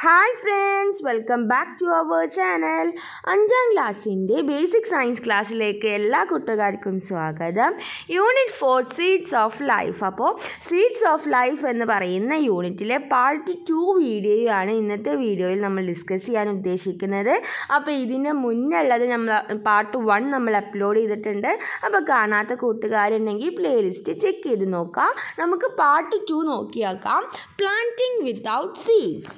Hi friends welcome back to our channel അഞ്ചാം ക്ലാസ്സിൻ്റെ basic science ക്ലാസ്സിലേക്ക് എല്ലാ കൂട്ടുകാർക്കും സ്വാഗതം unit four seeds of life അപ്പോൾ സീഡ്സ് ഓഫ് ലൈഫ് എന്ന് പറയുന്ന യൂണിറ്റിലെ പാർട്ട് ടു വീഡിയോയാണ് ഇന്നത്തെ വീഡിയോയിൽ നമ്മൾ ഡിസ്കസ് ചെയ്യാൻ ഉദ്ദേശിക്കുന്നത് അപ്പോൾ ഇതിന് മുന്നുള്ളത് നമ്മൾ പാർട്ട് വൺ നമ്മൾ അപ്ലോഡ് ചെയ്തിട്ടുണ്ട് അപ്പോൾ കാണാത്ത കൂട്ടുകാരുണ്ടെങ്കിൽ പ്ലേലിസ്റ്റ് ചെക്ക് ചെയ്ത് നോക്കാം നമുക്ക് പാർട്ട് ടു നോക്കിയാക്കാം planting without seeds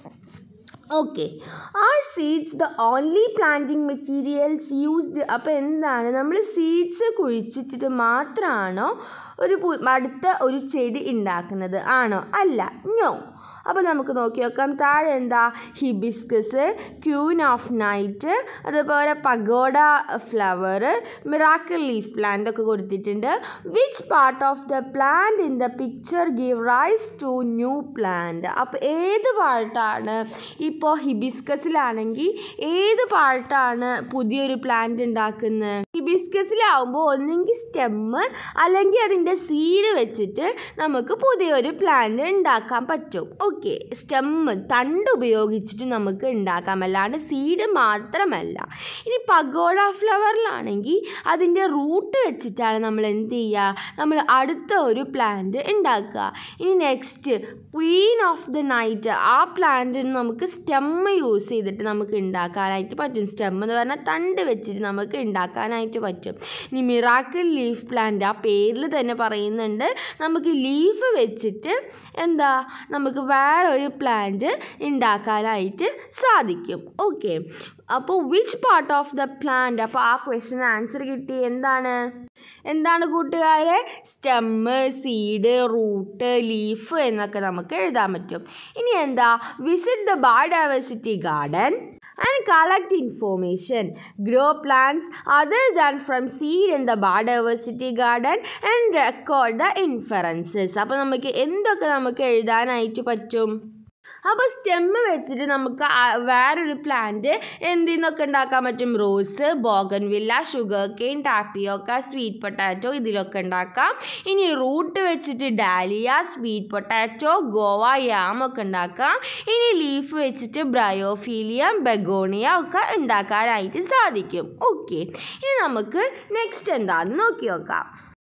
okay are seeds the only planting materials used അപ്പോൾ എന്താണ് നമ്മൾ സീഡ്സ് കുഴിച്ചിട്ടിട്ട് മാത്രമാണോ ഒരു പു അടുത്ത ഒരു ചെടി ഉണ്ടാക്കുന്നത് ആണോ അല്ല നോ അപ്പോൾ നമുക്ക് നോക്കി നോക്കാം താഴെ എന്താ ഹിബിസ്കസ് ക്യൂൻ ഓഫ് നൈറ്റ് അതുപോലെ pagoda flower miracle leaf plant ഒക്കെ കൊടുത്തിട്ടുണ്ട് which part of the plant in the picture give rise to new plant അപ്പോൾ ഏത് പാർട്ടാണ് ഇപ്പോൾ ഹിബിസ്കസിലാണെങ്കിൽ ഏത് പാർട്ടാണ് പുതിയൊരു പ്ലാന്റ് ഉണ്ടാക്കുന്നത് ഹിബിസ്കസിലാവുമ്പോൾ ഒന്നെങ്കിൽ സ്റ്റെമ്മ് അല്ലെങ്കിൽ അതിൻ്റെ സീഡ് വെച്ചിട്ട് നമുക്ക് പുതിയൊരു പ്ലാന്റ് ഉണ്ടാക്കാൻ പറ്റും ഓക്കെ സ്റ്റെമ്മ് തണ്ട് ഉപയോഗിച്ചിട്ട് നമുക്ക് ഉണ്ടാക്കാം അല്ലാണ്ട് സീഡ് മാത്രമല്ല ഇനി പഗോഡ ഫ്ലവറിലാണെങ്കിൽ അതിൻ്റെ റൂട്ട് വെച്ചിട്ടാണ് നമ്മൾ എന്ത് ചെയ്യുക നമ്മൾ അടുത്ത ഒരു പ്ലാന്റ് ഉണ്ടാക്കുക ഇനി next queen of the night ആ പ്ലാന്റിന് നമുക്ക് സ്റ്റെമ്മ് യൂസ് ചെയ്തിട്ട് നമുക്ക് ഉണ്ടാക്കാനായിട്ട് പറ്റും സ്റ്റെമ്മ് എന്ന് പറഞ്ഞാൽ തണ്ട് വെച്ചിട്ട് നമുക്ക് ഉണ്ടാക്കാനായിട്ട് പറ്റും ഇനി മിറാക്കിൾ ലീഫ് പ്ലാന്റ് ആ പേരിൽ തന്നെ പറയുന്നുണ്ട് നമുക്ക് ലീഫ് വെച്ചിട്ട് എന്താ നമുക്ക് വേറെ ഒരു പ്ലാന്റ് ഉണ്ടാക്കാനായിട്ട് സാധിക്കും ഓക്കെ അപ്പോൾ which part of the plant അപ്പോൾ ആ ക്വസ്റ്റ്യൻ ആൻസർ കിട്ടി എന്താണ് എന്താണ് കൂട്ടുകാരെ സ്റ്റെമ്മ് സീഡ് റൂട്ട് ലീഫ് എന്നൊക്കെ നമുക്ക് എഴുതാൻ പറ്റും ഇനി എന്താ visit the biodiversity garden and collect information. Grow plants other than from seed in the biodiversity garden and record the inferences. അപ്പോൾ നമുക്ക് എന്തൊക്കെ നമുക്ക് എഴുതാനായിട്ട് പറ്റും അപ്പോൾ സ്റ്റെമ്മ് വെച്ചിട്ട് നമുക്ക് ആ- വേറൊരു പ്ലാന്റ് എന്തിന്നൊക്കെ ഉണ്ടാക്കാൻ പറ്റും rose bougainvillea sugar cane tapioca sweet potato ഇതിലൊക്കെ ഉണ്ടാക്കാം ഇനി റൂട്ട് വെച്ചിട്ട് dahlia sweet potato Goa yam ഒക്കെ ഉണ്ടാക്കാം ഇനി ലീഫ് വെച്ചിട്ട് ബ്രയോഫീലിയം ബെഗോണിയ ഒക്കെ ഉണ്ടാക്കാനായിട്ട് സാധിക്കും ഓക്കെ ഇനി നമുക്ക് നെക്സ്റ്റ് എന്താണെന്ന് നോക്കി നോക്കാം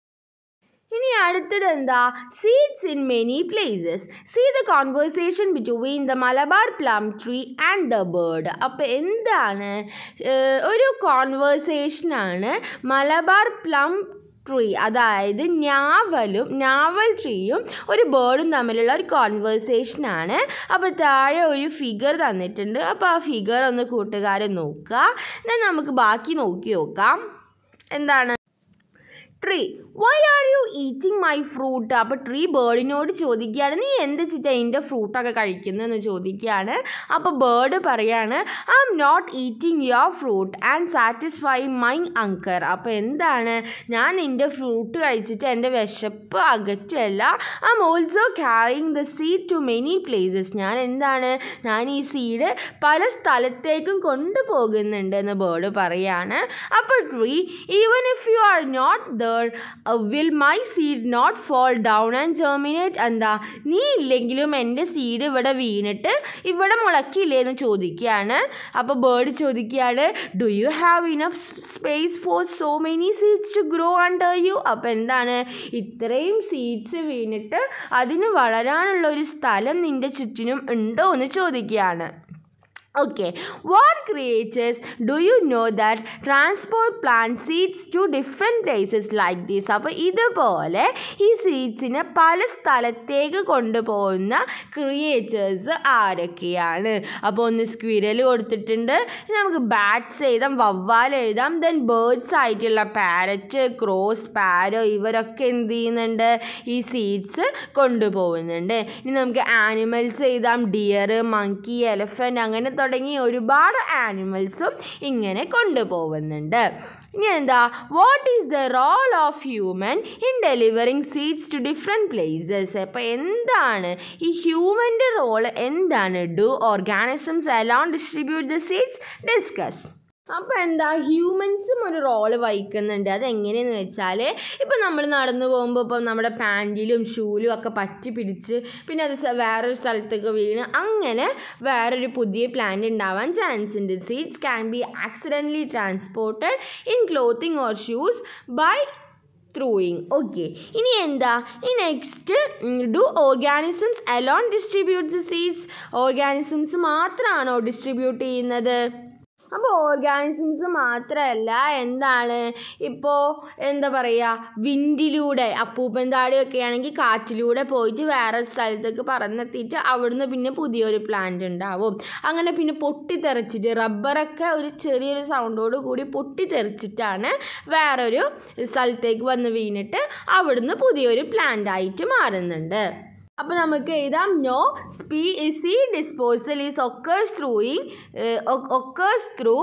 ഇനി അടുത്തത് എന്താ seeds in many places see the conversation between the Malabar plum tree and the bird അപ്പോൾ എന്താണ് ഏഹ്, ഒരു കോൺവേഴ്സേഷനാണ് മലബാർ പ്ലം ട്രീ അതായത് ഞാവലും ഞാവൽ ട്രീയും ഒരു ബേർഡും തമ്മിലുള്ള ഒരു കോൺവേഴ്സേഷനാണ് അപ്പോൾ താഴെ ഒരു ഫിഗർ തന്നിട്ടുണ്ട് അപ്പോൾ ആ ഫിഗർ ഒന്ന് കൂട്ടുകാരെ നോക്കുക എന്നാൽ നമുക്ക് ബാക്കി നോക്കി നോക്കാം എന്താണ് tree why are you eating my fruit അപ്പോൾ ട്രീ ബേർഡിനോട് ചോദിക്കുകയാണ് നീ എന്ത് ചിറ്റ എൻ്റെ ഫ്രൂട്ടൊക്കെ കഴിക്കുന്നതെന്ന് ചോദിക്കുകയാണ് അപ്പോൾ ബേർഡ് പറയാണ് I'm not eating your fruit and satisfy my hunger അപ്പോൾ എന്താണ് ഞാൻ നിൻ്റെ ഫ്രൂട്ട് കഴിച്ചിട്ട് എൻ്റെ വിശപ്പ് അകറ്റല്ല I'm also carrying the seed to many places ഞാൻ എന്താണ് ഞാൻ ഈ സീഡ് പല സ്ഥലത്തേക്കും കൊണ്ടുപോകുന്നുണ്ട് എന്ന് ബേർഡ് പറയാണ് അപ്പോൾ tree even if you are not there will my seed not fall down and germinate എന്താ നീ ഇല്ലെങ്കിലും എൻ്റെ സീഡ് ഇവിടെ വീണിട്ട് ഇവിടെ മുളക്കില്ലേ എന്ന് ചോദിക്കുകയാണ് അപ്പോൾ ബേർഡ് ചോദിക്കുകയാണ് do you have enough space for so many seeds to grow under you അപ്പോൾ എന്താണ് ഇത്രയും സീഡ്സ് വീണിട്ട് അതിന് വളരാനുള്ള ഒരു സ്ഥലം നിൻ്റെ ചുറ്റിനും ഉണ്ടോ എന്ന് ചോദിക്കുകയാണ് Okay, what creatures do you know that transport plant seeds to different places like this? അപ്പോൾ ഇതുപോലെ ഈ സീഡ്സിനെ പല സ്ഥലത്തേക്ക് കൊണ്ടുപോകുന്ന ക്രിയേച്ചേഴ്സ് ആരൊക്കെയാണ് അപ്പോൾ ഒന്ന് സ്ക്വിരൽ കൊടുത്തിട്ടുണ്ട് ഇനി നമുക്ക് ബാറ്റ്സ് എഴുതാം വവ്വാൽ എഴുതാം ദെൻ ബേർഡ്സ് ആയിട്ടുള്ള പാരറ്റ് ക്രോസ് പാരോ ഇവരൊക്കെ എന്ത് ചെയ്യുന്നുണ്ട് ഈ സീഡ്സ് കൊണ്ടുപോകുന്നുണ്ട് ഇനി നമുക്ക് ആനിമൽസ് എഴുതാം ഡിയർ മങ്കി എലഫൻറ്റ് അങ്ങനെ തുടങ്ങി ഒരുപാട് ആനിമൽസും ഇങ്ങനെ കൊണ്ടുപോകുന്നുണ്ട് ഇനി എന്താ what is the role of human in delivering seeds to different places അപ്പോൾ എന്താണ് ഈ ഹ്യൂമൻ്റെ റോൾ എന്താണ് do organisms alone distribute the seeds discuss അപ്പോൾ എന്താ ഹ്യൂമൻസും ഒരു റോള് വഹിക്കുന്നുണ്ട് അതെങ്ങനെയെന്ന് വെച്ചാൽ ഇപ്പം നമ്മൾ നടന്നു പോകുമ്പോൾ ഇപ്പം നമ്മുടെ പാൻറ്റിലും ഷൂലും ഒക്കെ പറ്റി പിടിച്ച് പിന്നെ അത് സ- വേറൊരു സ്ഥലത്തൊക്കെ വീണ് അങ്ങനെ വേറൊരു പുതിയ പ്ലാന്റ് ഉണ്ടാവാൻ ചാൻസ് ഉണ്ട് seeds can be accidentally transported in clothing or shoes by throwing okay ഇനി എന്താ ഈ next do organisms alone distribute the seeds organisms മാത്രമാണോ ഡിസ്ട്രിബ്യൂട്ട് ചെയ്യുന്നത് അപ്പോൾ ഓർഗാനിസംസ് മാത്രമല്ല എന്താണ് ഇപ്പോൾ എന്താ പറയുക വിൻഡിലൂടെ അപ്പൂപ്പൻ താടിയൊക്കെ ആണെങ്കിൽ കാറ്റിലൂടെ പോയിട്ട് വേറെ സ്ഥലത്തേക്ക് പറന്നെത്തിയിട്ട് അവിടുന്ന് പിന്നെ പുതിയൊരു പ്ലാന്റ് ഉണ്ടാവും അങ്ങനെ പിന്നെ പൊട്ടിത്തെറിച്ചിട്ട് റബ്ബറൊക്കെ ഒരു ചെറിയൊരു സൗണ്ടോട് കൂടി പൊട്ടിത്തെറിച്ചിട്ടാണ് വേറൊരു സ്ഥലത്തേക്ക് വന്ന് വീണിട്ട് അവിടുന്ന് പുതിയൊരു പ്ലാന്റ് ആയിട്ട് മാറുന്നുണ്ട് അപ്പോൾ നമുക്ക് എഴുതാം നോ സ്പീ seed disposal is occurs throwing occurs through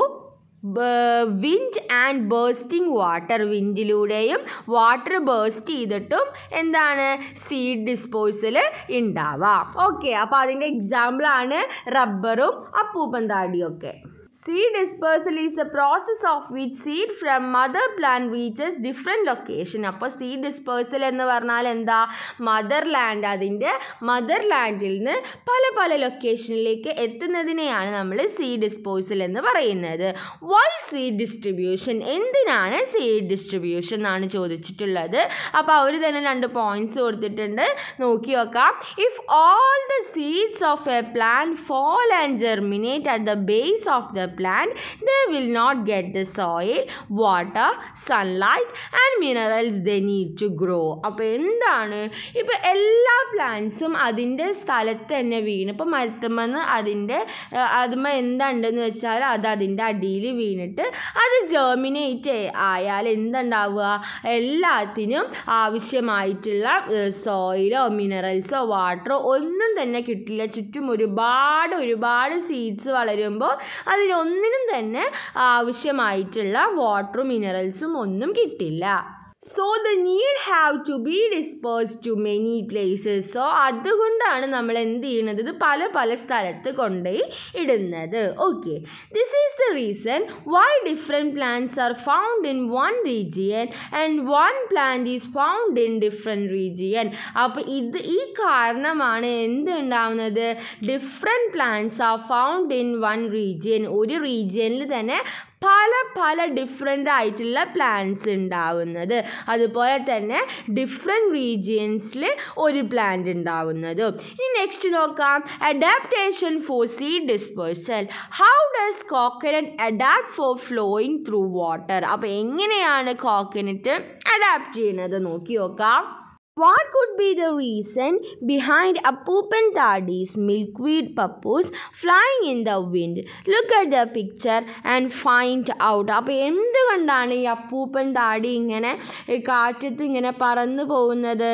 wind and bursting water വിൻഡിലൂടെയും വാട്ടർ ബേസ്റ്റ് ചെയ്തിട്ടും എന്താണ് സീഡ് ഡിസ്പോസൽ ഉണ്ടാവാം ഓക്കെ അപ്പോൾ അതിൻ്റെ എക്സാമ്പിളാണ് റബ്ബറും അപ്പൂപ്പൻ താടിയും ഒക്കെ Seed dispersal is a process of which seed from mother plant reaches different location. അപ്പോൾ seed dispersal എന്ന് പറഞ്ഞാൽ എന്താ മദർ ലാൻഡ് അതിൻ്റെ മദർ ലാൻഡിൽ നിന്ന് പല പല ലൊക്കേഷനിലേക്ക് എത്തുന്നതിനെയാണ് നമ്മൾ സീഡ് ഡിസ്പോസൽ എന്ന് പറയുന്നത് വൈ സീഡ് ഡിസ്ട്രിബ്യൂഷൻ എന്തിനാണ് സീഡ് ഡിസ്ട്രിബ്യൂഷൻ എന്നാണ് ചോദിച്ചിട്ടുള്ളത് അപ്പോൾ അവർ തന്നെ രണ്ട് പോയിന്റ്സ് കൊടുത്തിട്ടുണ്ട് നോക്കി നോക്കാം if all the seeds of a plant fall and germinate at the base of the plant, they will not get the soil, water, sunlight and minerals they need to grow. അപ്പോൾ എന്താണ് ഇപ്പോൾ എല്ലാ പ്ലാന്റ്സും അതിൻ്റെ സ്ഥലത്ത് തന്നെ വീണ് ഇപ്പോൾ മരത്തുമെന്ന് അതിൻ്റെ അതുമ്മ എന്താണ്ടെന്ന് വെച്ചാൽ അത് അതിൻ്റെ അടിയിൽ വീണിട്ട് അത് ജേർമിനേറ്റ് ആയാൽ എന്തുണ്ടാവുക എല്ലാത്തിനും ആവശ്യമായിട്ടുള്ള സോയിലോ മിനറൽസോ വാട്ടറോ ഒന്നും തന്നെ കിട്ടില്ല ചുറ്റും ഒരുപാട് ഒരുപാട് സീഡ്സ് വളരുമ്പോൾ അതിനൊന്നിനും തന്നെ ആവശ്യമായിട്ടുള്ള വാട്ടറും മിനറൽസും ഒന്നും കിട്ടില്ല so the need have to be disperse to many places so അതുകൊണ്ടാണ് നമ്മൾ എന്ത് ചെയ്യുന്നത് ഇത് പല പല സ്ഥലത്ത് കൊണ്ടുപോയി ഇടുന്നത് okay this is the reason why different plants are found in one region and one plant is found in different region അപ്പോൾ ഇത് ഈ കാരണമാണ് എന്ത് ഉണ്ടാവുന്നത് different plants are found in one region ഒരു റീജിയനിൽ തന്നെ പല പല ഡിഫറെൻ്റ് ആയിട്ടുള്ള പ്ലാന്റ്സ് ഉണ്ടാവുന്നത് അതുപോലെ തന്നെ ഡിഫറെൻറ്റ് റീജിയൻസിൽ ഒരു പ്ലാന്റ് ഉണ്ടാവുന്നതും ഇനി നെക്സ്റ്റ് നോക്കാം adaptation for seed dispersal how does coconut adapt for flowing through water അപ്പോൾ എങ്ങനെയാണ് കോക്കനറ്റ് അഡാപ്റ്റ് ചെയ്യുന്നത് നോക്കി നോക്കാം What could be the reason behind Appupan Tadi's milkweed papoose flying in the wind? Look at the picture and find out. അപ്പോൾ എന്തുകൊണ്ടാണ് ഈ അപ്പൂപ്പൻ താടി ഇങ്ങനെ ഈ കാറ്റത്ത് ഇങ്ങനെ പറന്നു പോകുന്നത്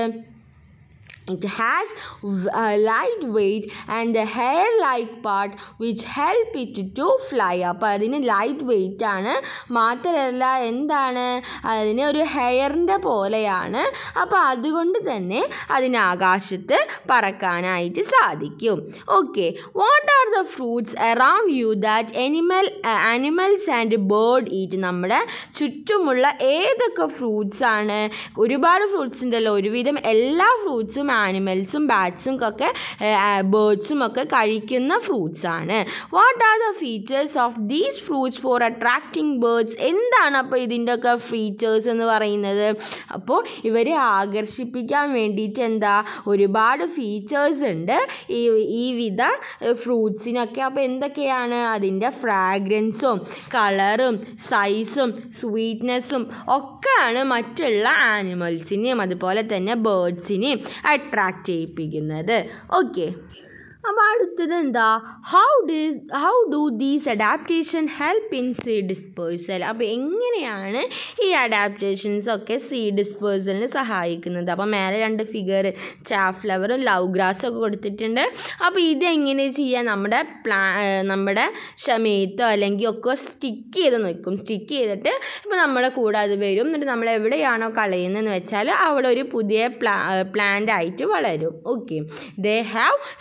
It has v- a light weight and a hair-like part which help it to fly. അപ്പോൾ അതിന് ലൈറ്റ് വെയിറ്റ് ആണ് മാത്രമല്ല എന്താണ് അതിന് ഒരു ഹെയറിൻ്റെ പോലെയാണ് അപ്പോൾ അതുകൊണ്ട് തന്നെ അതിന് ആകാശത്ത് പറക്കാനായിട്ട് സാധിക്കും okay what are the fruits around you that animal animals and bird eat നമ്മുടെ ചുറ്റുമുള്ള ഏതൊക്കെ ഫ്രൂട്ട്സ് ആണ് ഒരുപാട് ഫ്രൂട്ട്സ് ഉണ്ടല്ലോ ഒരുവിധം എല്ലാ ഫ്രൂട്ട്സും ആനിമൽസും ബാറ്റ്സും ഒക്കെ ബേർഡ്സും ഒക്കെ കഴിക്കുന്ന ഫ്രൂട്ട്സ് ആണ് what are the features of these fruits for attracting birds എന്താണ് അപ്പോൾ ഇതിൻ്റെ ഒക്കെ ഫീച്ചേഴ്സ് എന്ന് പറയുന്നത് അപ്പോൾ ഇവരെ ആകർഷിപ്പിക്കാൻ വേണ്ടിയിട്ട് എന്താ ഒരുപാട് ഫീച്ചേഴ്സ് ഉണ്ട് ഈ ഈ വിധ ഫ്രൂട്ട്സിനൊക്കെ അപ്പോൾ എന്തൊക്കെയാണ് അതിൻ്റെ ഫ്രാഗ്രൻസും കളറും സൈസും സ്വീറ്റ്നെസ്സും ഒക്കെയാണ് മറ്റുള്ള ആനിമൽസിനെയും അതുപോലെ തന്നെ ബേർഡ്സിനെയും അട്രാക്റ്റ് ചെയ്യിപ്പിക്കുന്നത് ഓക്കെ അപ്പോൾ അടുത്തത് എന്താ how this how do these adaptation help in seed dispersal അപ്പോൾ എങ്ങനെയാണ് ഈ അഡാപ്റ്റേഷൻസ് ഒക്കെ സീ ഡിസ്പേഴ്സലിന് സഹായിക്കുന്നത് അപ്പോൾ മേലെ രണ്ട് ഫിഗർ ചാഫ് ഫ്ലവറും ലവ് ഗ്രാസും ഒക്കെ കൊടുത്തിട്ടുണ്ട് അപ്പോൾ ഇതെങ്ങനെ ചെയ്യുക നമ്മുടെ പ്ലാ നമ്മുടെ ഷമയത്തോ അല്ലെങ്കിൽ ഒക്കെ സ്റ്റിക്ക് ചെയ്ത് നിൽക്കും സ്റ്റിക്ക് ചെയ്തിട്ട് ഇപ്പോൾ നമ്മുടെ കൂടെ അത് വരും എന്നിട്ട് നമ്മൾ എവിടെയാണോ കളയുന്നതെന്ന് വെച്ചാൽ അവിടെ ഒരു പുതിയ പ്ലാ പ്ലാന്റ് ആയിട്ട് വളരും okay they have sticky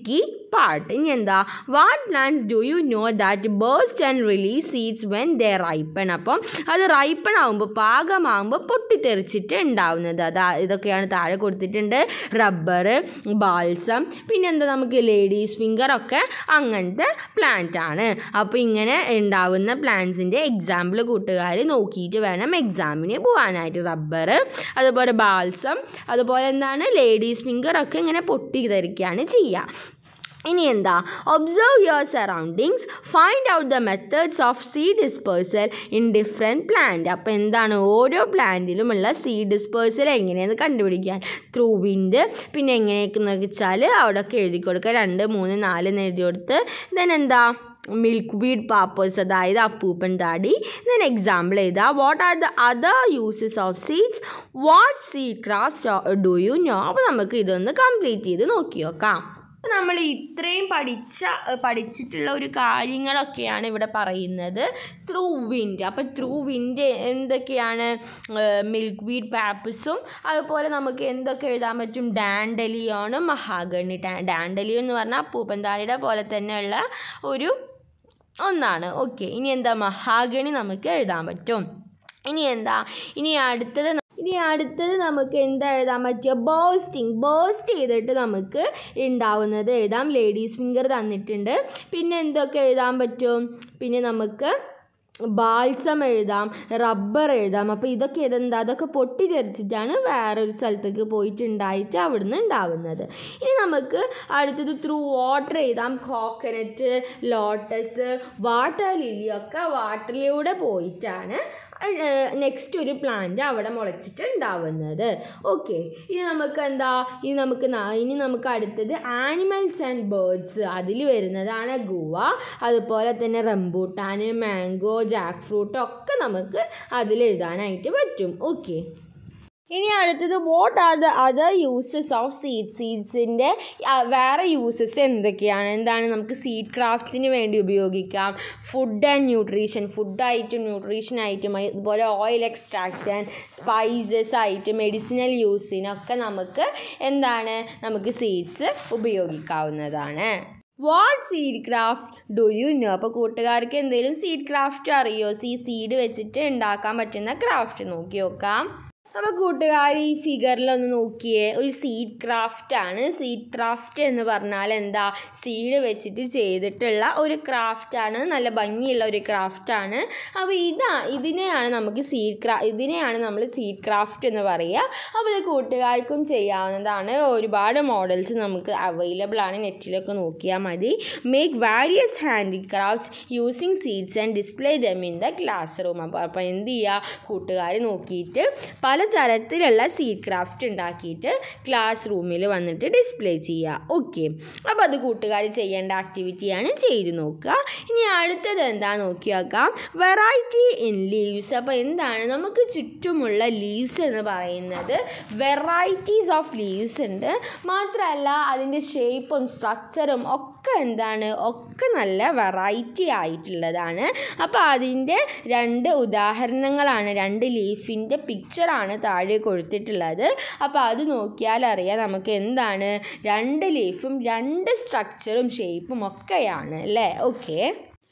sticky part ഇനി എന്താ what plants do you know that burst and release seeds when they ripen അപ്പം അത് റൈപ്പൺ ആകുമ്പോൾ പാകമാകുമ്പോൾ പൊട്ടിത്തെറിച്ചിട്ട് ഉണ്ടാവുന്നത് അതാ ഇതൊക്കെയാണ് താഴെ കൊടുത്തിട്ടുണ്ട് റബ്ബർ ബാൾസം പിന്നെന്താ നമുക്ക് ലേഡീസ് ഫിംഗർ ഒക്കെ അങ്ങനത്തെ പ്ലാന്റ് ആണ് അപ്പോൾ ഇങ്ങനെ ഉണ്ടാവുന്ന പ്ലാന്റ്സിൻ്റെ എക്സാമ്പിൾ കൂട്ടുകാർ നോക്കിയിട്ട് വേണം എക്സാമിന് പോകാനായിട്ട് റബ്ബർ അതുപോലെ ബാൾസം അതുപോലെ എന്താണ് ലേഡീസ് ഫിംഗർ ഒക്കെ ഇങ്ങനെ പൊട്ടിത്തെറിക്കുകയാണ് ചെയ്യുക ഇനി എന്താ observe your surroundings find out the methods of seed dispersal in different plant അപ്പോൾ എന്താണ് ഓരോ പ്ലാന്റിലുമുള്ള സീഡ് ഡിസ്പേഴ്സൽ എങ്ങനെയെന്ന് കണ്ടുപിടിക്കാൻ ത്രൂ വിൻഡ് പിന്നെ എങ്ങനെയൊക്കെയെന്ന് വെച്ചാൽ അവിടെയൊക്കെ എഴുതി കൊടുക്കുക രണ്ട് മൂന്ന് നാല് എന്ന് എഴുതി കൊടുത്ത് ദെൻ എന്താ മിൽക്ക് വീഡ് പാപ്പേഴ്സ് അതായത് അപ്പൂപ്പൻ താടി ദെൻ എക്സാമ്പിൾ എഴുതുക what are the other uses of seeds what seed craft do you know അപ്പോൾ നമുക്ക് ഇതൊന്ന് കംപ്ലീറ്റ് ചെയ്ത് നോക്കി നോക്കാം അപ്പോൾ നമ്മൾ ഇത്രയും പഠിച്ച പഠിച്ചിട്ടുള്ള ഒരു കാര്യങ്ങളൊക്കെയാണ് ഇവിടെ പറയുന്നത് ത്രൂ വിൻഡ് അപ്പോൾ ത്രൂ വിൻഡ് എന്തൊക്കെയാണ് മിൽക്ക് വീഡ് പാപ്പസും അതുപോലെ നമുക്ക് എന്തൊക്കെ എഴുതാൻ പറ്റും ഡാൻഡലിയോണും മഹാഗണി ഡാൻഡലിയോ എന്ന് പറഞ്ഞാൽ പൂപ്പന്താളിയുടെ പോലെ തന്നെയുള്ള ഒരു ഒന്നാണ് ഓക്കെ ഇനി എന്താ മഹാഗണി നമുക്ക് എഴുതാൻ പറ്റും ഇനി എന്താ ഇനി അടുത്തത് ഇനി അടുത്തത് നമുക്ക് എന്താ എഴുതാൻ പറ്റുക ബേസ്റ്റിംഗ് ബേസ്റ്റ് ചെയ്തിട്ട് നമുക്ക് ഉണ്ടാവുന്നത് എഴുതാം ലേഡീസ് ഫിംഗർ തന്നിട്ടുണ്ട് പിന്നെ എന്തൊക്കെ എഴുതാൻ പറ്റും പിന്നെ നമുക്ക് ബാൾസം എഴുതാം റബ്ബർ എഴുതാം അപ്പോൾ ഇതൊക്കെ ഇതെന്താ അതൊക്കെ പൊട്ടിത്തെറിച്ചിട്ടാണ് വേറൊരു സ്ഥലത്തേക്ക് പോയിട്ടുണ്ടായിട്ട് അവിടുന്ന് ഉണ്ടാവുന്നത് ഇനി നമുക്ക് അടുത്തത് ത്രൂ വാട്ടർ എഴുതാം കോക്കനറ്റ് ലോട്ടസ് വാട്ടർ ലില്ലി ഒക്കെ വാട്ടറിലൂടെ പോയിട്ടാണ് നെക്സ്റ്റ് ഒരു പ്ലാന്റ് അവിടെ മുളച്ചിട്ട് ഉണ്ടാവുന്നത് ഓക്കെ ഇനി നമുക്ക് എന്താ ഇനി നമുക്ക് ന- ഇനി നമുക്ക് അടുത്തത് ആനിമൽസ് ആൻഡ് ബേർഡ്സ് അതിൽ വരുന്നതാണ് ഗുവ അതുപോലെ തന്നെ റംബൂട്ടാൻ മാംഗോ ജാക്ക് ഫ്രൂട്ട് ഒക്കെ നമുക്ക് അതിൽ എഴുതാനായിട്ട് പറ്റും ഓക്കെ ഇനി അടുത്തത് what are the other uses of seed സീഡ്സിൻ്റെ വേറെ യൂസസ് എന്തൊക്കെയാണ് എന്താണ് നമുക്ക് സീഡ് ക്രാഫ്റ്റ്സിന് വേണ്ടി ഉപയോഗിക്കാം ഫുഡ് ആൻഡ് ന്യൂട്രീഷൻ ഫുഡായിട്ടും ന്യൂട്രീഷനായിട്ടും അതുപോലെ ഓയിൽ എക്സ്ട്രാക്ഷൻ സ്പൈസസ് ആയിട്ട് മെഡിസിനൽ യൂസിനൊക്കെ നമുക്ക് എന്താണ് നമുക്ക് സീഡ്സ് ഉപയോഗിക്കാവുന്നതാണ് what seed craft do you know അപ്പോൾ കൂട്ടുകാർക്ക് എന്തെങ്കിലും സീഡ് ക്രാഫ്റ്റ് അറിയോ സീ സീഡ് വെച്ചിട്ട് ഉണ്ടാക്കാൻ പറ്റുന്ന ക്രാഫ്റ്റ് നോക്കി നോക്കാം അപ്പോൾ കൂട്ടുകാർ ഈ ഫിഗറിലൊന്ന് നോക്കിയേ ഒരു സീഡ് ക്രാഫ്റ്റ് ആണ് സീഡ് ക്രാഫ്റ്റ് എന്ന് പറഞ്ഞാൽ എന്താ സീഡ് വെച്ചിട്ട് ചെയ്തിട്ടുള്ള ഒരു ക്രാഫ്റ്റാണ് നല്ല ഭംഗിയുള്ള ഒരു ക്രാഫ്റ്റാണ് അപ്പോൾ ഇതാ ഇതിനെയാണ് നമുക്ക് സീഡ് ക്രാ ഇതിനെയാണ് നമ്മൾ സീഡ് ക്രാഫ്റ്റ് എന്ന് പറയുക അപ്പോൾ ഇത് കൂട്ടുകാർക്കും ചെയ്യാവുന്നതാണ് ഒരുപാട് മോഡൽസ് നമുക്ക് അവൈലബിൾ ആണ് നെറ്റിലൊക്കെ നോക്കിയാൽ മതി make various handicrafts using seeds and display them in the classroom അപ്പോൾ അപ്പോൾ എന്ത് ചെയ്യുക കൂട്ടുകാർ നോക്കിയിട്ട് പലതരത്തിലുള്ള സീഡ് ക്രാഫ്റ്റ് ഉണ്ടാക്കിയിട്ട് ക്ലാസ് റൂമിൽ വന്നിട്ട് ഡിസ്പ്ലേ ചെയ്യുക ഓക്കെ അപ്പോൾ അത് കൂട്ടുകാർ ചെയ്യേണ്ട ആക്ടിവിറ്റിയാണ് ചെയ്ത് നോക്കുക ഇനി അടുത്തത് എന്താ നോക്കി നോക്കാം വെറൈറ്റി ഇൻ ലീവ്സ് അപ്പോൾ എന്താണ് നമുക്ക് ചുറ്റുമുള്ള ലീവ്സ് എന്ന് പറയുന്നത് വെറൈറ്റീസ് ഓഫ് ലീവ്സ് ഉണ്ട് മാത്രമല്ല അതിൻ്റെ ഷേപ്പും സ്ട്രക്ചറും ഒക്കെ എന്താണ് ഒക്കെ നല്ല വെറൈറ്റി ആയിട്ടുള്ളതാണ് അപ്പോൾ അതിൻ്റെ രണ്ട് ഉദാഹരണങ്ങളാണ് രണ്ട് ലീഫിൻ്റെ പിക്ചറാണ് താഴെ കൊടുത്തിട്ടുള്ളത് അപ്പോൾ അത് നോക്കിയാൽ അറിയാം നമുക്ക് എന്താണ് രണ്ട് ലീഫും രണ്ട് സ്ട്രക്ചറും ഷേപ്പും ഒക്കെയാണ് അല്ലേ okay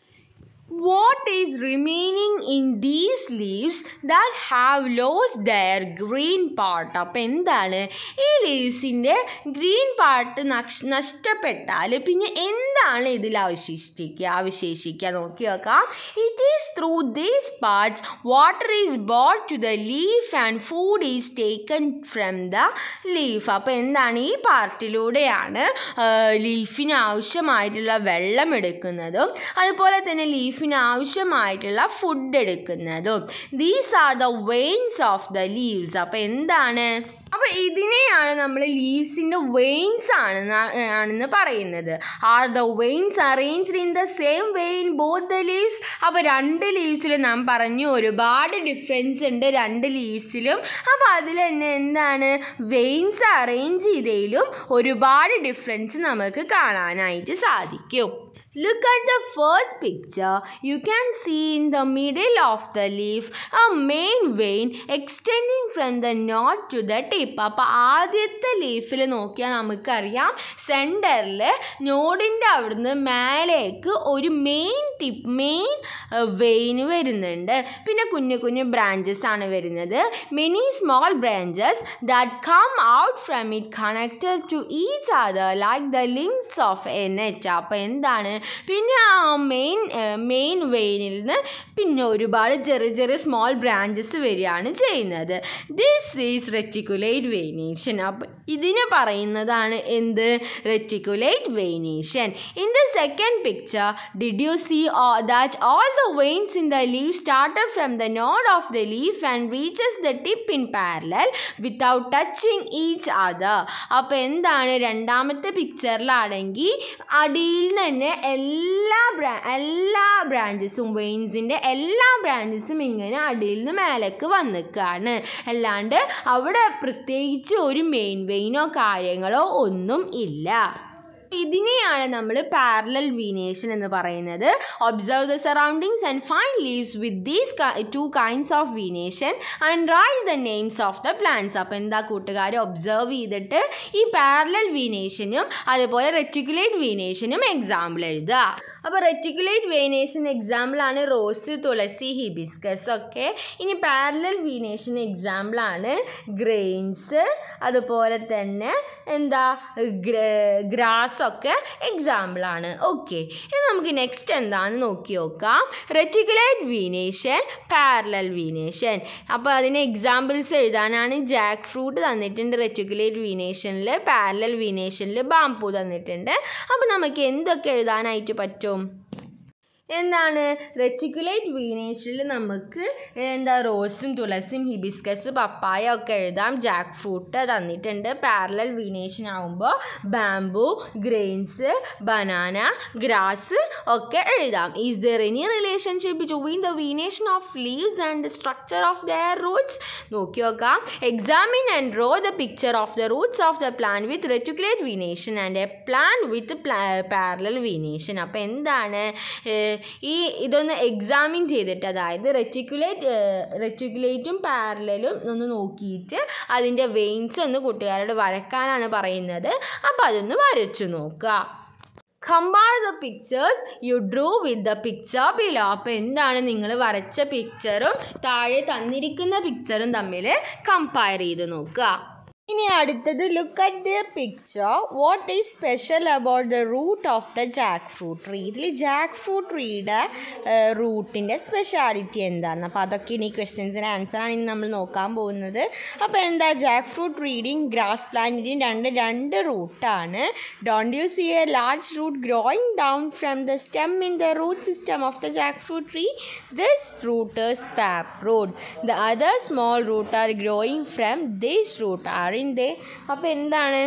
what is remaining in these leaves that have lost their green part അപ്പോൾ എന്താണ് ഈ ലീവ്സിൻ്റെ ഗ്രീൻ പാർട്ട് നഷ്ടപ്പെട്ടാൽ പിന്നെ എന്താണ് ഇതിൽ അവശേഷിക്കുക അവശേഷിക്കുക നോക്കി നോക്കാം it is through these parts water is brought to the leaf and food is taken from the leaf അപ്പോൾ എന്താണ് ഈ പാർട്ടിലൂടെയാണ് ലീഫിന് ആവശ്യമായിട്ടുള്ള വെള്ളം എടുക്കുന്നതും അതുപോലെ തന്നെ ലീഫിന് ആവശ്യമായിട്ടുള്ള ഫുഡ് എടുക്കുന്നതും these are the veins of the leaves അപ്പോൾ എന്താണ് അപ്പോൾ ഇതിനെയാണ് നമ്മൾ ലീവ്സിൻ്റെ വെയിൻസ് ആണെന്ന് ആണെന്ന് പറയുന്നത് are the veins arranged in the same way in both the leaves അപ്പോൾ രണ്ട് ലീവ്സിൽ നാം പറഞ്ഞു ഒരുപാട് ഡിഫറൻസ് ഉണ്ട് രണ്ട് ലീവ്സിലും അപ്പോൾ അതിൽ തന്നെ എന്താണ് വെയിൻസ് അറേഞ്ച് ചെയ്തതിലും ഒരുപാട് ഡിഫറൻസ് നമുക്ക് കാണാനായിട്ട് സാധിക്കും Look at the first picture. You can see in the middle of the leaf a main vein extending from the knot to the tip. അപ്പോൾ ആദ്യത്തെ ലീഫിൽ നോക്കിയാൽ നമുക്കറിയാം സെൻറ്ററിൽ നോഡിൻ്റെ അവിടുന്ന് മേലേക്ക് ഒരു മെയിൻ ടിപ്പ് മെയിൻ വെയിൻ വരുന്നുണ്ട് പിന്നെ കുഞ്ഞു കുഞ്ഞു ബ്രാഞ്ചസ് ആണ് വരുന്നത് many small branches that come out from it connected to each other like the links of a net അപ്പോൾ എന്താണ് പിന്നെ ആ മെയിൻ മെയിൻ വെയിനിൽ നിന്ന് പിന്നെ ഒരുപാട് ചെറിയ ചെറിയ സ്മോൾ ബ്രാഞ്ചസ് വരികയാണ് ചെയ്യുന്നത് ദിസ് ഈസ് റെറ്റിക്കുലേറ്റ് വെയിനേഷൻ അപ്പോൾ ഇതിന് പറയുന്നതാണ് എന്ത് reticulate venation in the second picture did you see that all the veins in the leaf started from the node of the leaf and reaches the tip in parallel without touching each other അപ്പോൾ എന്താണ് രണ്ടാമത്തെ പിക്ചറിലാണെങ്കിൽ അടിയിൽ നിന്ന് തന്നെ എല്ലാ ബ്രാ എല്ലാ ബ്രാഞ്ചസും വെയിൻസിൻ്റെ എല്ലാ ബ്രാഞ്ചസും ഇങ്ങനെ അടിയിൽ നിന്ന് മേലേക്ക് വന്നിക്കാണ് അല്ലാണ്ട് അവിടെ പ്രത്യേകിച്ച് ഒരു മെയിൻ വെയിനോ കാര്യങ്ങളോ ഒന്നും ഇല്ല ഇതിനെയാണ് നമ്മൾ പാരലൽ വീനേഷൻ എന്ന് പറയുന്നത് observe the surroundings and find leaves with these two kinds of venation and write the names of the plants അപ്പോൾ എന്താ കൂട്ടുകാർ ഒബ്സർവ് ചെയ്തിട്ട് ഈ പാരലൽ വീനേഷനും അതുപോലെ റെറ്റിക്കുലേറ്റ് വീനേഷനും എക്സാമ്പിൾ എഴുതുക അപ്പോൾ റെറ്റിക്കുലേറ്റ് വേനേഷൻ എക്സാമ്പിളാണ് റോസ് തുളസി ഹിബിസ്കസ് ഒക്കെ ഇനി പാരലൽ വീനേഷൻ എക്സാമ്പിളാണ് ഗ്രെയിൻസ് അതുപോലെ തന്നെ എന്താ ഗ്രാസ് ഒക്കെ എക്സാമ്പിളാണ് ഓക്കെ ഇനി നമുക്ക് നെക്സ്റ്റ് എന്താണെന്ന് നോക്കി നോക്കാം റെറ്റിക്കുലേറ്റ് വീനേഷൻ പാരലൽ വീനേഷൻ അപ്പോൾ അതിന് എക്സാമ്പിൾസ് എഴുതാനാണ് ജാക്ക് ഫ്രൂട്ട് തന്നിട്ടുണ്ട് റെറ്റിക്കുലേറ്റ് വീനേഷനിൽ പാരലൽ വീനേഷനിൽ ബാംബു തന്നിട്ടുണ്ട് അപ്പോൾ നമുക്ക് എന്തൊക്കെ എഴുതാനായിട്ട് പറ്റും എന്താണ് റെറ്റിക്കുലേറ്റ് വീനേഷനിൽ നമുക്ക് എന്താ റോസും തുളസിയും ഹിബിസ്കസ് പപ്പായ ഒക്കെ എഴുതാം ജാക്ക് ഫ്രൂട്ട് തന്നിട്ടുണ്ട് പാരലൽ വീനേഷൻ ആകുമ്പോൾ ബാംബു ഗ്രെയിൻസ് ബനാന ഗ്രാസ് ഒക്കെ എഴുതാം is there any relationship between the venation of leaves and the structure of their roots നോക്കി നോക്കാം examine and draw the picture of the roots of the plant with reticulate venation and a plant with parallel venation അപ്പോൾ എന്താണ് ഈ ഇതൊന്ന് examine ചെയ്തിട്ട് അതായത് reticulate റെറ്റിക്കുലേറ്റും പാരലലും ഒന്ന് നോക്കിയിട്ട് അതിൻ്റെ വെയിൻസ് ഒന്ന് കൂട്ടുകാരോട് വരക്കാനാണ് പറയുന്നത് അപ്പോൾ അതൊന്ന് വരച്ചു നോക്കുക compare the pictures you drew with the picture below അപ്പോൾ എന്താണ് നിങ്ങൾ വരച്ച പിക്ചറും താഴെ തന്നിരിക്കുന്ന പിക്ചറും തമ്മിൽ കമ്പയർ ചെയ്ത് നോക്കുക ഇനി അടുത്തത് look at the picture what is special about the root of the jackfruit tree ഇതിൽ ജാക്ക് ഫ്രൂട്ട് ട്രീയുടെ റൂട്ടിൻ്റെ സ്പെഷ്യാലിറ്റി എന്താണ് അപ്പോൾ അതൊക്കെയാണ് ഈ ക്വസ്റ്റ്യൻസിൻ്റെ ആൻസറാണ് ഇനി നമ്മൾ നോക്കാൻ പോകുന്നത് അപ്പോൾ എന്താ ജാക്ക് ഫ്രൂട്ട് ട്രീയുടെയും ഗ്രാസ് പ്ലാന്റിൻ്റെയും രണ്ട് രണ്ട് റൂട്ടാണ് don't you see a large root growing down from the stem in the root system of the jackfruit tree this root is tap root the other small root are growing from this root are in they അപ്പോൾ എന്താണ്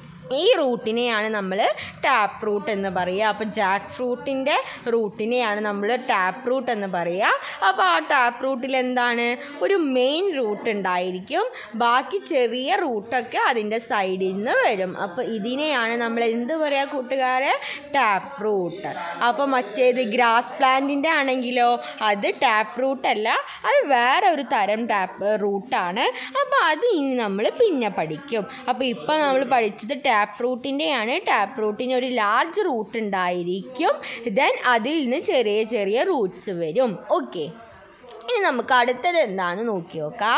ഈ റൂട്ടിനെയാണ് നമ്മൾ tap root എന്ന് പറയുക അപ്പോൾ Jack ഫ്രൂട്ടിൻ്റെ റൂട്ടിനെയാണ് നമ്മൾ tap root എന്ന് പറയുക അപ്പോൾ ആ ടാപ്പ് റൂട്ടിൽ എന്താണ് ഒരു മെയിൻ റൂട്ട് ഉണ്ടായിരിക്കും ബാക്കി ചെറിയ റൂട്ടൊക്കെ അതിൻ്റെ സൈഡിൽ നിന്ന് വരും അപ്പോൾ ഇതിനെയാണ് നമ്മൾ എന്ത് പറയുക കൂട്ടുകാരെ ടാപ്പ് റൂട്ട് അപ്പോൾ മറ്റേത് ഗ്രാസ് പ്ലാന്റിൻ്റെ ആണെങ്കിലോ അത് ടാപ്പ് റൂട്ട് അല്ല അത് വേറെ ഒരു തരം ടാപ്പ് റൂട്ടാണ് അപ്പോൾ അത് ഇനി നമ്മൾ പിന്നെ പഠിക്കും അപ്പോൾ ഇപ്പോൾ നമ്മൾ പഠിച്ചത് ടാപ്പ് റൂട്ടിൻ്റെയാണ് ടാപ്പ് റൂട്ടിന് ഒരു ലാർജ് റൂട്ട് ഉണ്ടായിരിക്കും ദെൻ അതിൽ നിന്ന് ചെറിയ ചെറിയ റൂട്ട്സ് വരും ഓക്കെ ഇനി നമുക്ക് അടുത്തത് എന്താണെന്ന് നോക്കി നോക്കാം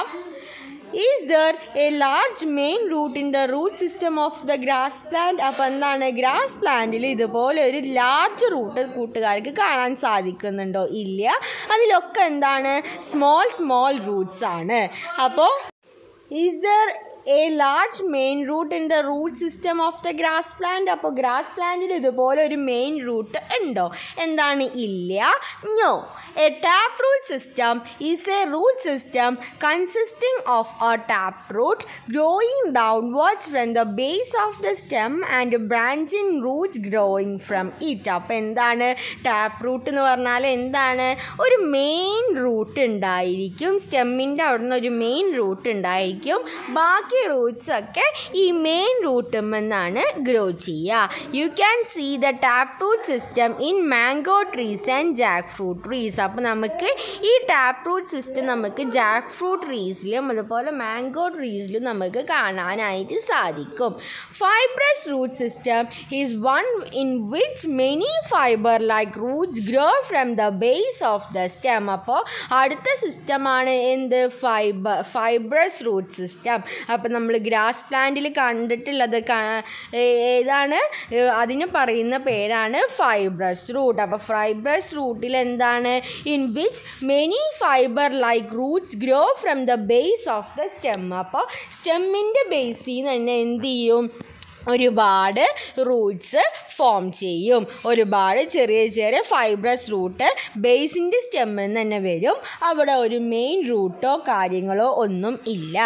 is there a large main root in the root system of the grass plant അപ്പോൾ എന്താണ് ഗ്രാസ് പ്ലാന്റിൽ ഇതുപോലെ ഒരു ലാർജ് റൂട്ട് കൂട്ടുകാർക്ക് കാണാൻ സാധിക്കുന്നുണ്ടോ ഇല്ല അതിലൊക്കെ എന്താണ് സ്മോൾ സ്മോൾ റൂട്ട്സ് ആണ് അപ്പോൾ is there a large main root in the root system of the grass plant അപ്പോൾ ഗ്രാസ് പ്ലാന്റിൽ ഇതുപോലെ ഒരു മെയിൻ റൂട്ട് ഉണ്ടോ എന്താണ് ഇല്ല no a tap root system is a root system consisting of a tap root growing downwards from the base of the stem and branching roots growing from it അപ്പോൾ എന്താണ് tap root എന്ന് പറഞ്ഞാൽ എന്താണ് ഒരു main root ഉണ്ടായിരിക്കും സ്റ്റെമ്മിൻ്റെ അവിടെ നിന്ന് ഒരു മെയിൻ റൂട്ട് ഉണ്ടായിരിക്കും ബാക്കി ബാക്കി റൂട്ട്സ് ഒക്കെ ഈ മെയിൻ റൂട്ടിൽ നിന്നാണ് ഗ്രോ ചെയ്യുക you can see the tap root system in mango trees and jackfruit trees അപ്പോൾ നമുക്ക് ഈ ടാപ്പ് റൂട്ട് സിസ്റ്റം നമുക്ക് ജാക്ക് ഫ്രൂട്ട് ട്രീസിലും അതുപോലെ മാംഗോ ട്രീസിലും നമുക്ക് കാണാനായിട്ട് സാധിക്കും fibrous root system is one in which many fiber like roots grow from the base of the stem അപ്പോൾ അടുത്ത സിസ്റ്റമാണ് എന്ത് ഫൈബർ ഫൈബ്രസ് റൂട്ട് സിസ്റ്റം അപ്പോൾ നമ്മൾ ഗ്രാസ് പ്ലാന്റിൽ കണ്ടിട്ടുള്ളത് ക- ഏ- ഏതാണ് ഏ, അതിന് പറയുന്ന പേരാണ് ഫൈബ്രസ് റൂട്ട് അപ്പോൾ ഫൈബ്രസ് റൂട്ടിൽ എന്താണ് in which many fiber like roots grow from the base of the stem അപ്പോൾ സ്റ്റെമ്മിൻ്റെ ബേസിൽ നിന്ന് തന്നെ എന്ത് ചെയ്യും ഒരുപാട് റൂട്ട്സ് ഫോം ചെയ്യും ഒരുപാട് ചെറിയ ചെറിയ ഫൈബ്രസ് റൂട്ട് ബേസിൻ്റെ സ്റ്റെമ്മിൽ നിന്ന് തന്നെ വരും അവിടെ ഒരു മെയിൻ റൂട്ടോ കാര്യങ്ങളോ ഒന്നും ഇല്ല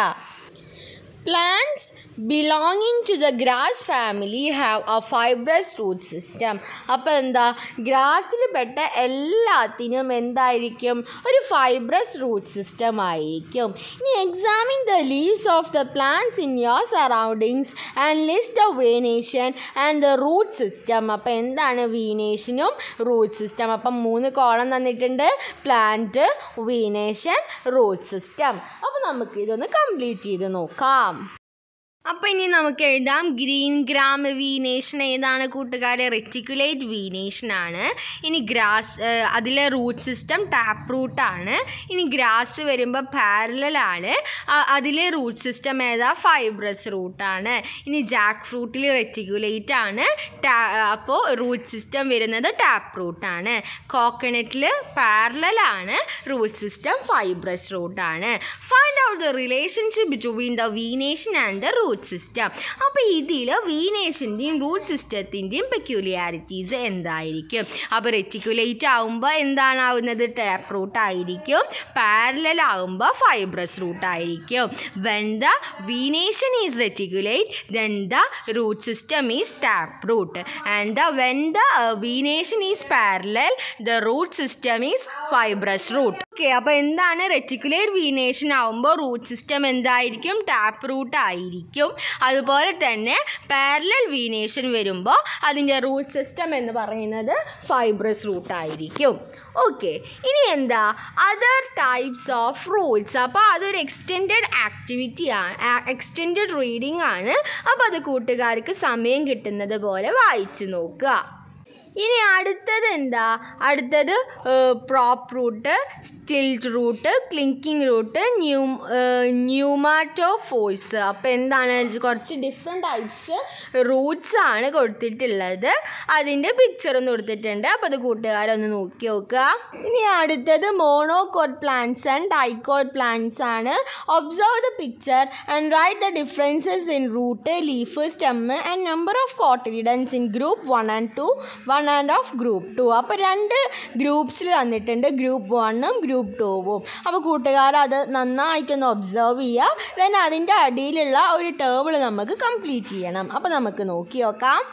Plants belonging to the grass family have a fibrous root system. അപ്പോൾ എന്താ ഗ്രാസിൽ പെട്ട എല്ലാത്തിനും എന്തായിരിക്കും ഒരു ഫൈബ്രസ് റൂട്ട് സിസ്റ്റം ആയിരിക്കും ഇനി examine the leaves of the plants in your surroundings and list the venation and the root system അപ്പോൾ എന്താണ് വീനേഷനും റൂട്ട് സിസ്റ്റം അപ്പം മൂന്ന് കോളം തന്നിട്ടുണ്ട് പ്ലാന്റ് വീനേഷൻ റൂട്ട് സിസ്റ്റം അപ്പോൾ നമുക്ക് ഇതൊന്ന് കംപ്ലീറ്റ് ചെയ്ത് നോക്കാം അപ്പോൾ ഇനി നമുക്ക് എഴുതാം ഗ്രീൻ ഗ്രാം വീനേഷൻ ഏതാണ് കൂട്ടുകാരെ റെറ്റിക്കുലേറ്റ് വീനേഷൻ ആണ് ഇനി ഗ്രാസ് അതിലെ റൂട്ട് സിസ്റ്റം ടാപ്പ് റൂട്ടാണ് ഇനി ഗ്രാസ് വരുമ്പോൾ പാരലൽ ആണ് അ- അതിലെ റൂട്ട് സിസ്റ്റം ഏതാ ഫൈബ്രസ് റൂട്ടാണ് ഇനി ജാക്ക് ഫ്രൂട്ടിൽ റെറ്റിക്കുലേറ്റ് ആണ് ടാ അപ്പോൾ റൂട്ട് സിസ്റ്റം വരുന്നത് ടാപ്പ് റൂട്ടാണ് കോക്കനട്ടിൽ പാരലൽ ആണ് റൂട്ട് സിസ്റ്റം ഫൈബ്രസ് റൂട്ടാണ് find out the relationship between the venation and the root system അപ്പോൾ ഇതിൽ വീനേഷൻ്റെയും റൂട്ട് സിസ്റ്റത്തിൻ്റെയും പെക്യുലിയാരിറ്റീസ് എന്തായിരിക്കും അപ്പോൾ റെറ്റിക്കുലേറ്റ് ആകുമ്പോൾ എന്താണ് ആവുന്നത് ടാപ്പ് റൂട്ട് ആയിരിക്കും പാരലൽ ആകുമ്പോൾ ഫൈബ്രസ് റൂട്ട് ആയിരിക്കും when the venation is reticulate then the root system is tap root and the when the venation is parallel the root system is fibrous root okay അപ്പോൾ എന്താണ് reticulate venation ആകുമ്പോൾ root system എന്തായിരിക്കും tap root ആയിരിക്കും അതുപോലെ തന്നെ parallel venation വരുമ്പോൾ അതിൻ്റെ root system എന്ന് പറയുന്നത് ഫൈബ്രസ് റൂട്ട് ആയിരിക്കും ഓക്കെ ഇനി എന്താ അതർ ടൈപ്സ് ഓഫ് റൂട്ട്സ് അപ്പോൾ അതൊരു എക്സ്റ്റെൻഡഡ് ആക്ടിവിറ്റി ആണ് എക്സ്റ്റെൻഡഡ് റീഡിംഗ് ആണ് അപ്പോൾ അത് കൂട്ടുകാർക്ക് സമയം കിട്ടുന്നത് പോലെ വായിച്ചു നോക്കുക ഇനി അടുത്തത് എന്താ അടുത്തത് prop root stilt root clinging root ന്യൂ ന്യൂമാറ്റോ ഫോഴ്സ് അപ്പോൾ എന്താണ് കുറച്ച് ഡിഫറെൻറ്റ് ടൈപ്സ് റൂട്ട്സ് ആണ് കൊടുത്തിട്ടുള്ളത് അതിൻ്റെ പിക്ചർ ഒന്ന് കൊടുത്തിട്ടുണ്ട് അപ്പോൾ അത് കൂട്ടുകാരൊന്ന് നോക്കി നോക്കുക ഇനി അടുത്തത് monocot plants and dicot plants ആണ് observe the picture and write the differences in root leaf stem and number of cotyledons in group one and two one and of group two അപ്പോൾ രണ്ട് ഗ്രൂപ്പ്സിൽ തന്നിട്ടുണ്ട് ഗ്രൂപ്പ് വണ്ണും group ടൂവും അപ്പോൾ കൂട്ടുകാർ അത് നന്നായിട്ടൊന്ന് ഒബ്സർവ് ചെയ്യുക ദെൻ അതിൻ്റെ അടിയിലുള്ള ഒരു ടേബിൾ നമുക്ക് കംപ്ലീറ്റ് ചെയ്യണം അപ്പോൾ നമുക്ക് നോക്കി നോക്കാം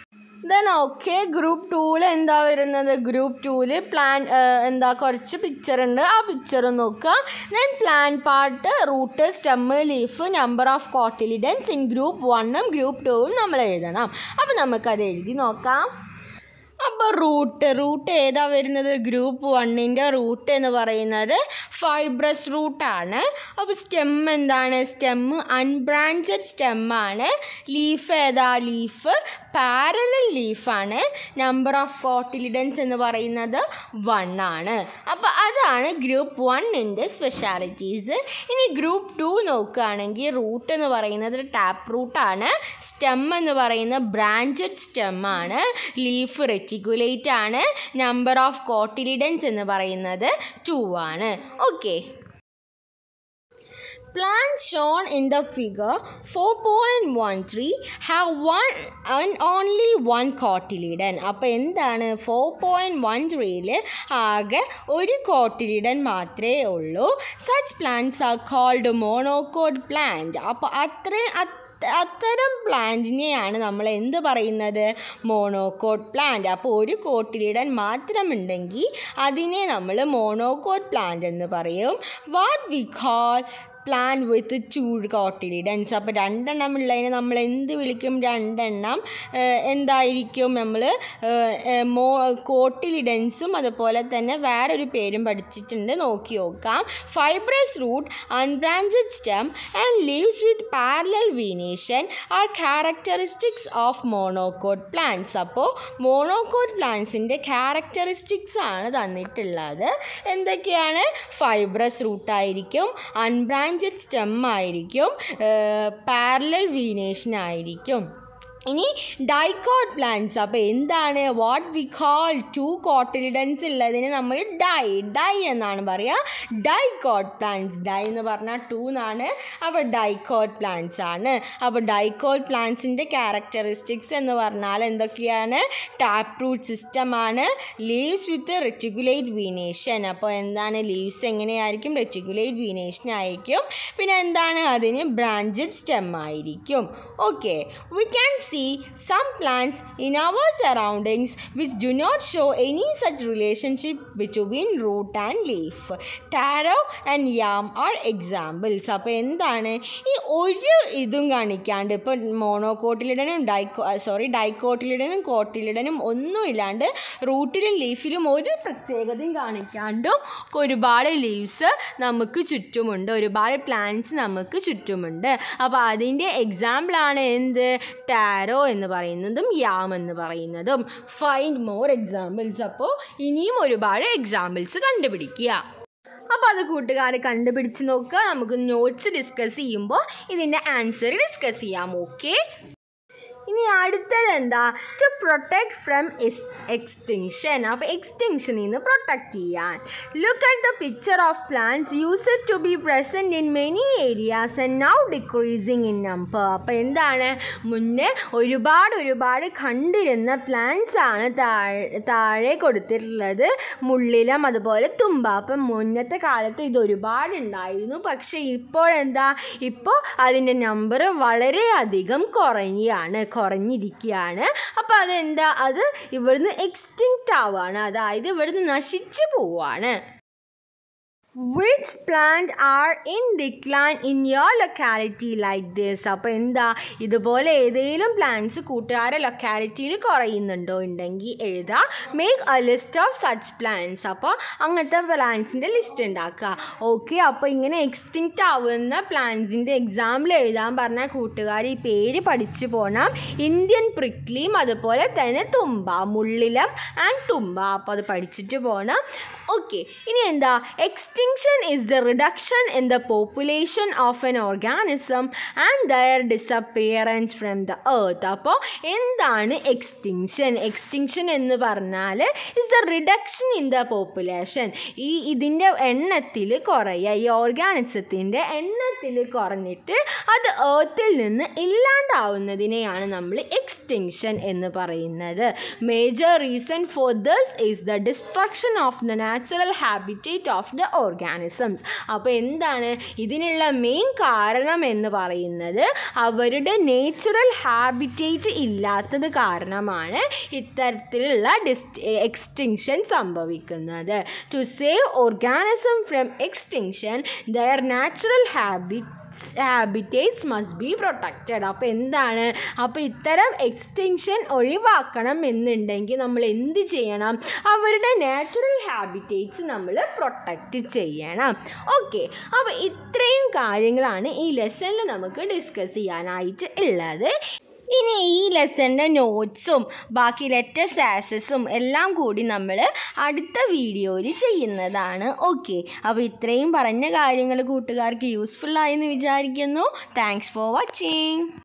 ദെൻ ഓക്കെ ഗ്രൂപ്പ് ടൂവിൽ എന്താ വരുന്നത് ഗ്രൂപ്പ് ടൂവിൽ പ്ലാൻ എന്താ കുറച്ച് പിക്ചർ ഉണ്ട് ആ പിക്ചർ നോക്കുക then plant part root stem leaf number of cotyledons in group വണ്ണും ഗ്രൂപ്പ് ടൂവും നമ്മൾ എഴുതണം അപ്പോൾ നമുക്കത് എഴുതി നോക്കാം അപ്പോൾ റൂട്ട് റൂട്ട് ഏതാ വരുന്നത് ഗ്രൂപ്പ് വണ്ണിൻ്റെ റൂട്ട് എന്ന് പറയുന്നത് ഫൈബ്രസ് റൂട്ടാണ് അപ്പോൾ സ്റ്റെം എന്താണ് സ്റ്റെം അൺബ്രാഞ്ചഡ് സ്റ്റെമ്മാണ് ലീഫ് ഏതാ ലീഫ് പാരലൽ ലീഫാണ് നമ്പർ ഓഫ് കോട്ടിലിഡൻസ് എന്ന് പറയുന്നത് വൺ ആണ് അപ്പോൾ അതാണ് ഗ്രൂപ്പ് വണ്ണിൻ്റെ സ്പെഷ്യാലിറ്റീസ് ഇനി ഗ്രൂപ്പ് ടു നോക്കുകയാണെങ്കിൽ റൂട്ട് എന്ന് പറയുന്നത് ടാപ്പ് റൂട്ടാണ് സ്റ്റെം എന്ന് പറയുന്ന ബ്രാഞ്ചഡ് സ്റ്റെമ്മാണ് ലീഫ് റെറ്റിക്കുലേറ്റ് ആണ് നമ്പർ ഓഫ് കോട്ടിലിഡൻസ് എന്ന് പറയുന്നത് ടു ആണ് okay Plants shown in the figure 4.13 have one and only one cotyledon. അപ്പോൾ എന്താണ് ഫോർ പോയിൻറ്റ് വൺ ത്രീയിൽ ആകെ ഒരു കോട്ടിലിഡൻ മാത്രമേ ഉള്ളൂ such plants are called monocot plant അപ്പോൾ അത്രയും അത്തരം പ്ലാന്റിനെയാണ് നമ്മൾ എന്ത് പറയുന്നത് മോണോകോട്ട് പ്ലാന്റ് അപ്പോൾ ഒരു കോട്ടിലിടൻ മാത്രമുണ്ടെങ്കിൽ അതിനെ നമ്മൾ മോണോകോട്ട് പ്ലാന്റ് എന്ന് പറയും what we call plant with two cotyledons അപ്പോൾ രണ്ടെണ്ണം ഉള്ളതിനെ നമ്മൾ എന്ത് വിളിക്കും രണ്ടെണ്ണം ഏഹ്, എന്തായിരിക്കും നമ്മൾ മോ കോട്ടിലിഡൻസും അതുപോലെ തന്നെ വേറൊരു പേരും പഠിച്ചിട്ടുണ്ട് നോക്കി നോക്കാം fibrous root unbranched stem and leaves with parallel venation are characteristics of monocot plants അപ്പോൾ മോണോകോട്ട് പ്ലാന്റ്സിൻ്റെ ക്യാരക്ടറിസ്റ്റിക്സ് ആണ് തന്നിട്ടുള്ളത് എന്തൊക്കെയാണ് ഫൈബ്രസ് റൂട്ടായിരിക്കും അൺബ്രാഞ്ചഡ് സ്റ്റെം ആയിരിക്കും പാരലൽ വീനേഷൻ ആയിരിക്കും ഇനി ഡൈക്കോട്ട് പ്ലാന്റ്സ് അപ്പോൾ എന്താണ് what we call two cotyledons ഉള്ളതിന് നമ്മൾ ഡൈ ഡൈ എന്നാണ് പറയുക ഡൈക്കോട്ട് പ്ലാന്റ്സ് ഡൈ എന്ന് പറഞ്ഞാൽ ടു എന്നാണ് അപ്പോൾ ഡൈക്കോട്ട് പ്ലാന്റ്സ് ആണ് അപ്പോൾ ഡൈക്കോട്ട് പ്ലാന്റ്സിൻ്റെ ക്യാരക്ടറിസ്റ്റിക്സ് എന്ന് പറഞ്ഞാൽ എന്തൊക്കെയാണ് ടാപ്പ് റൂട്ട് സിസ്റ്റമാണ് ലീവ്സ് വിത്ത് റെറ്റിക്കുലേറ്റ് വീനേഷൻ അപ്പോൾ എന്താണ് ലീവ്സ് എങ്ങനെയായിരിക്കും റെറ്റിക്കുലേറ്റ് വീനേഷൻ ആയിരിക്കും പിന്നെ എന്താണ് അതിന് ബ്രാഞ്ചഡ് സ്റ്റെം ആയിരിക്കും okay we can see some plants in our surroundings which do not show any such relationship between root and leaf. Taro and yam are examples. അപ്പോൾ എന്താണ് ഈ ഒരു ഇതും കാണിക്കാണ്ട് ഇപ്പോൾ മോണോകോട്ടിലിടനും ഡൈക്കോ സോറി ഡൈക്കോട്ടിലിടനും കോട്ടിലിടനും ഒന്നും ഇല്ലാണ്ട് റൂട്ടിലും ലീഫിലും ഒരു പ്രത്യേകതയും കാണിക്കാണ്ടും ഒരുപാട് ലീവ്സ് നമുക്ക് ചുറ്റുമുണ്ട് ഒരുപാട് പ്ലാന്റ്സ് നമുക്ക് ചുറ്റുമുണ്ട് അപ്പോൾ അതിൻ്റെ എക്സാമ്പിളാണ് എന്ത് ടാരോ എന്ന് പറയുന്നതും യാം എന്ന് പറയുന്നതും ഫൈൻഡ് മോർ എക്സാമ്പിൾസ് അപ്പോൾ ഇനിയും ഒരുപാട് എക്സാമ്പിൾസ് കണ്ടുപിടിക്കുക അപ്പോൾ അത് കൂട്ടുകാർ കണ്ടുപിടിച്ച് നോക്കുക നമുക്ക് നോട്ട്സ് ഡിസ്കസ് ചെയ്യുമ്പോൾ ഇതിൻ്റെ ആൻസർ ഡിസ്കസ് ചെയ്യാം ഓക്കെ ഇനി അടുത്തത് എന്താ ടു പ്രൊട്ടക്ട് ഫ്രം എക്സ്റ്റിങ്ഷൻ അപ്പോൾ എക്സ്റ്റിങ്ഷനിൽ നിന്ന് പ്രൊട്ടക്റ്റ് ചെയ്യാൻ look at the picture of plants use to be present in many areas and now decreasing in number അപ്പോൾ എന്താണ് മുന്നേ ഒരുപാട് ഒരുപാട് കണ്ടിരുന്ന പ്ലാന്റ്സ് ആണ് താഴെ താഴെ കൊടുത്തിട്ടുള്ളത് മുള്ളിലും അതുപോലെ തുമ്പ അപ്പം മുന്നത്തെ കാലത്ത് ഇത് ഒരുപാട് ഉണ്ടായിരുന്നു പക്ഷേ ഇപ്പോഴെന്താ ഇപ്പോൾ അതിൻ്റെ നമ്പർ വളരെയധികം കുറയുകയാണ് കുറഞ്ഞിരിക്കുകയാണ് അപ്പോൾ അതെന്താ അത് ഇവിടുന്ന് എക്സ്റ്റിങ്ക്റ്റ് ആവുകയാണ് അതായത് ഇവിടുന്ന് നശിച്ചു പോവുകയാണ് which plant are in decline in your locality like this അപ്പോൾ എന്താ ഇതുപോലെ ഏതെങ്കിലും പ്ലാന്റ്സ് കൂട്ടുകാരെ ലൊക്കാലിറ്റിയിൽ കുറയുന്നുണ്ടോ ഉണ്ടെങ്കിൽ എഴുതാം make a list of such plants അപ്പോൾ അങ്ങനത്തെ പ്ലാന്റ്സിൻ്റെ ലിസ്റ്റ് ഉണ്ടാക്കുക ഓക്കെ അപ്പോൾ ഇങ്ങനെ എക്സ്റ്റിങ്ക്റ്റ് ആവുന്ന പ്ലാന്റ്സിൻ്റെ എക്സാമ്പിൾ എഴുതാൻ പറഞ്ഞാൽ കൂട്ടുകാർ ഈ പേര് പഠിച്ചു പോകണം ഇന്ത്യൻ പ്രിക്ലിയും അതുപോലെ തന്നെ തുമ്പ മുള്ളിലം ആൻഡ് തുമ്പ അപ്പോൾ അത് പഠിച്ചിട്ട് പോകണം ഓക്കെ ഇനി എന്താ extinction is the reduction in the population of an organism and their disappearance from the earth അപ്പോൾ എന്താണ് എക്സ്റ്റിങ്ഷൻ എക്സ്റ്റിങ്ഷൻ എന്ന് പറഞ്ഞാൽ is the reduction in the population ഈ ഇതിൻ്റെ എണ്ണത്തിൽ കുറയുക ഈ ഓർഗാനിസത്തിൻ്റെ എണ്ണത്തിൽ കുറഞ്ഞിട്ട് അത് ഏർത്തിൽ നിന്ന് ഇല്ലാണ്ടാവുന്നതിനെയാണ് നമ്മൾ എക്സ്റ്റിങ്ഷൻ എന്ന് പറയുന്നത് major reason for this is the destruction of the natural habitat of the organisms അപ്പോൾ എന്താണ് ഇതിനുള്ള മെയിൻ കാരണം എന്ന് പറയുന്നത് അവരുടെ നേച്ചുറൽ ഹാബിറ്റേറ്റ് ഇല്ലാത്തത് കാരണമാണ് ഇത്തരത്തിലുള്ള ഡിസ് എക്സ്റ്റിങ്ഷൻ സംഭവിക്കുന്നത് to save organism from extinction their natural habit habitats must be protected അപ്പോൾ എന്താണ് അപ്പോൾ ഇത്തരം എക്സ്റ്റിങ്ഷൻ ഒഴിവാക്കണം എന്നുണ്ടെങ്കിൽ നമ്മൾ എന്ത് ചെയ്യണം അവരുടെ നാച്ചുറൽ ഹാബിറ്റേറ്റ്സ് നമ്മൾ പ്രൊട്ടക്റ്റ് ചെയ്യണം ഓക്കെ അപ്പോൾ ഇത്രയും കാര്യങ്ങളാണ് ഈ ലെസണിൽ നമുക്ക് ഡിസ്കസ് ചെയ്യാനായിട്ട് ഉള്ളത് ഇനി ഈ ലെസണിൻ്റെ നോട്ട്സും ബാക്കി ലെറ്റർ സാസസും എല്ലാം കൂടി നമ്മൾ അടുത്ത വീഡിയോയിൽ ചെയ്യുന്നതാണ് ഓക്കെ അപ്പോൾ ഇത്രയും പറഞ്ഞ കാര്യങ്ങൾ കൂട്ടുകാർക്ക് യൂസ്ഫുൾ ആയെന്ന് വിചാരിക്കുന്നു താങ്ക്സ് ഫോർ വാച്ചിങ്